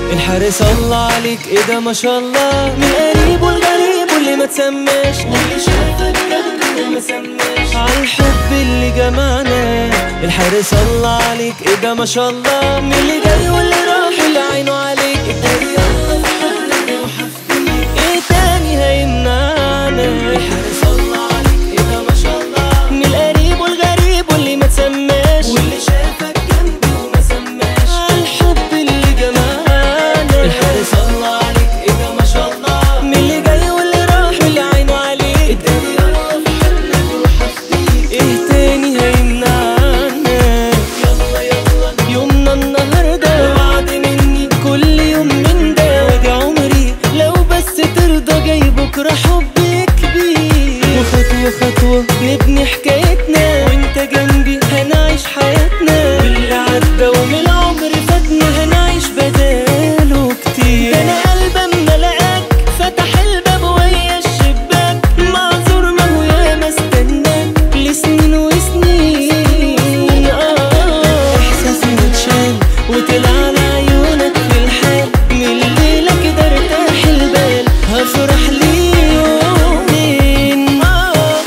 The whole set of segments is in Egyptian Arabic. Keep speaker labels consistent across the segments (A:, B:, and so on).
A: الحارس الله عليك ايه ده ما شاء الله من قريب والغريب واللي ما تسماش واللي شافك جنبي وما سماش عالحب اللي جمعنا الحارس الله عليك ايه ده ما شاء الله من اللي جاي واللي راح اللي عينه عليك اتاري الله في حضنك وحفظيك ايه تاني هيمنعنا الحارس الله عليك ايه ده ما شاء الله من القريب والغريب واللي ما تسماش واللي شافك جنبي وما سماش الحب اللي جمعنا الحارس الله عليك ايه ده ما شاء الله من اللي جاي واللي راح واللي عينه عليك اداني الله في حضنك وحفظيك ايه تاني هيمنعنا يلا يلا يومنا النهارده وعد مني كل يوم من ده وادي عمري لو بس ترضى جاي بكره حب كبير وخطوه خطوه نبني حكايتنا وانت جنبي هنعيش حياتنا باللي عدى ومن العمر فاتنا هنعيش بداله كتير ده انا قلبي اما لقاك فتح الباب ويا الشباك معذور ما هو ياما استناك لسنين وسنين اه احساسي متشال وطلع على عيونك في الحال من الليله كده ارتاح البال هفرح لي يومين آه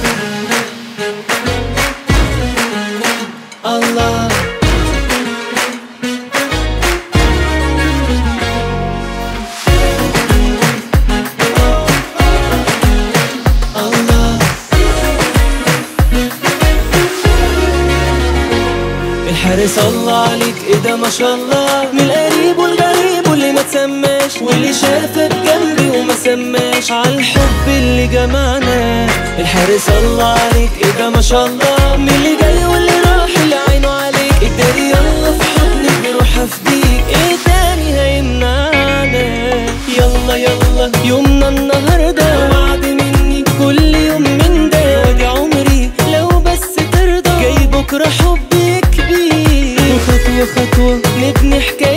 A: الله الله الحارس الله عليك ايه ده ما شاء الله من القريب والغريب واللي ما تسماش واللي شافك جنبي وما سماش عالحب اللي جمعنا الحارس الله عليك ايه ده ما شاء الله من اللي جاي واللي راح اللي عينه عليك اداري يلا في حضنك بروح افديك ايه تاني هيمنعنا يلا يلا يومنا النهارده وعد مني كل يوم من ده وادي عمري لو بس ترضى جاي بكره حب كبير وخطوه خطوه نبني حكايه